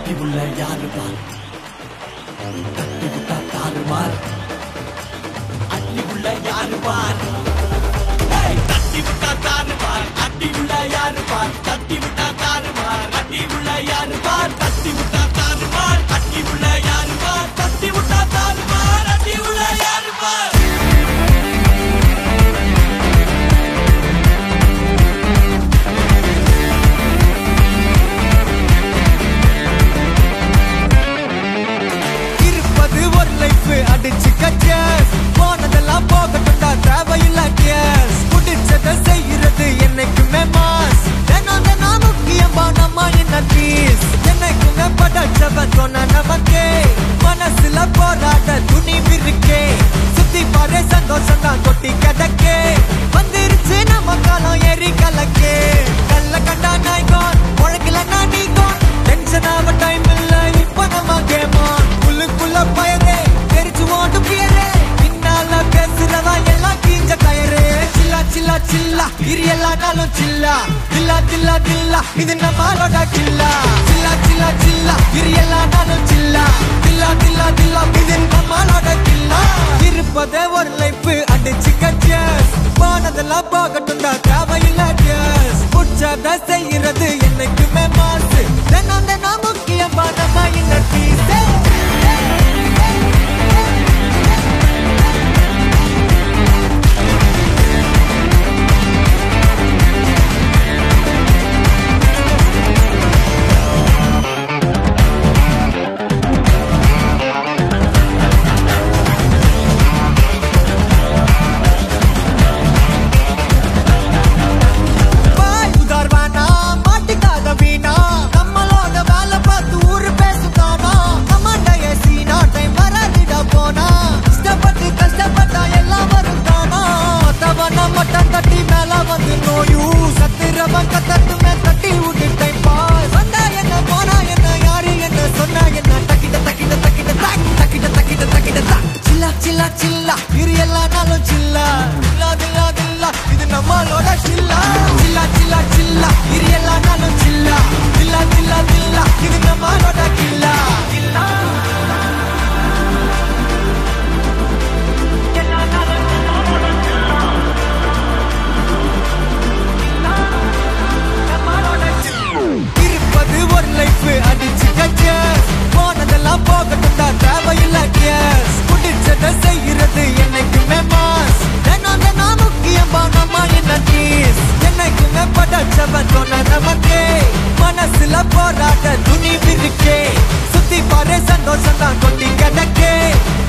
தட்டி உள்ள யாரு பார் தட்டி விட்டா தாறு மார் அட்டி உள்ள யாரு பார் ஏய், தட்டி விட்டா தாறு மார் அட்டி உள்ள யாரு பார் தட்டி விட்டா தாறு மார் அட்டி உள்ள யாரு பார் தட்டி விட்டா தாறு மார் அட்டி உள்ள யாரு பார் தட்டி விட்டா தாறு மார் அட்டி உள்ள யாரு பார் இருப்பது ஒரு லைஃப் அடிச்சு கச்சஸ் போனதெல்லாம் போகட்டும்டா தேவையில்ல கேஸ் பிடிச்சத செய்யறது என்னைக்குமே மாஸ் தினம் தினம் முக்கியமா நம்ம என்ன பீஸ் என்னைக்குமே படைச்சவன் சொன்ன நமக்கே மனசுல போராட துணிவு இருக்கே சுத்தி பாரு சந்தோஷம் தான் கொட்டி கிடக்கே வந்துருச்சு நம்ம காலம் ஏறி கலக்கே கல்ல கண்டா நாய்கான் உழக்கல நான் நீகான் டென்ஷன் ஆக டைம் இல்ல இப்ப நம்ம கேம் ஆன் உள்ளுக்குள்ள பயரே தெரிச்சு ஓட்டு பியரே பின்னால பேசுறவா எல்லாம் கீஞ்ச டயரே சில்லா சில்லா சில்லா இரு எல்லா நாளும் சில்லா தில்லா தில்லா தில்லா இது நம்மளோட கில்லா சில்லா சில்லா சில்லா இரு எல்லா நாளும் சில்லா தில்லா தில்லா தில்லா இது நம்மளோட கில்லா இருப்பதே ஒரு லைஃப் அடிச்சு கச்சஸ் போனதெல்லாம் போகட்டும் தான் தேவையில்ல கேஸ் உற்சாத செய்யறது என்னைக்குமே மாசு தினம் தினம் முக்கியமா நம்ம இந்த பீஸே பாய் உதார்வானா மாட்டிக்காத வீணா நம்மளோட வேலை பார்த்து ஊரு பேசுதானா கமாண்டைய சீனா டைம் வராதிடா போனா இஷ்டப்பட்டு கஷ்டப்பட்டா எல்லாம் வரும் தானா மத்தவன மட்டம் தட்டி மேல வந்து நோயூ சத்துரவன் கத்தட்டுமே தட்டி விட்டு டைம் பாஸ் வந்தா என்ன போனா என்ன யாரு என்ன சொன்னா என்ன தக்கிட்ட தக்கிட்ட தக்கிட்ட தாக் தக்கிட்ட தக்கிட்ட தக்கிட்ட தாக் சில்லா சில்லா சில்லா இரு எல்லா நாளும் சில்லா தில்லா தில்லா தில்லா இது நம்மளோட சில்லா சில்லா சில்லா சில்லா இரு எல்லா நாளும் சில்லா தில்லா தில்லா தில்லா இது நம்மளோட கில்லா கில்லா இருப்பது ஒரு லைஃப் அடிச்சு கச்சஸ் போனதெல்லாம் போகட்டும் தான் தேவையில்ல கேஸ் பிடிச்சத செய்யறது என்னைக்குமே மாஸ் தினம் தினம் முக்கியமா நம்ம என்ன டீஸ் என்னைக்குமே படைச்சவன் சொன்ன நமக்கே மனசுல போராட்ட துணிவு இருக்கே சுத்தி பாரு சந்தோஷம் தான் கொட்டி கிடக்கே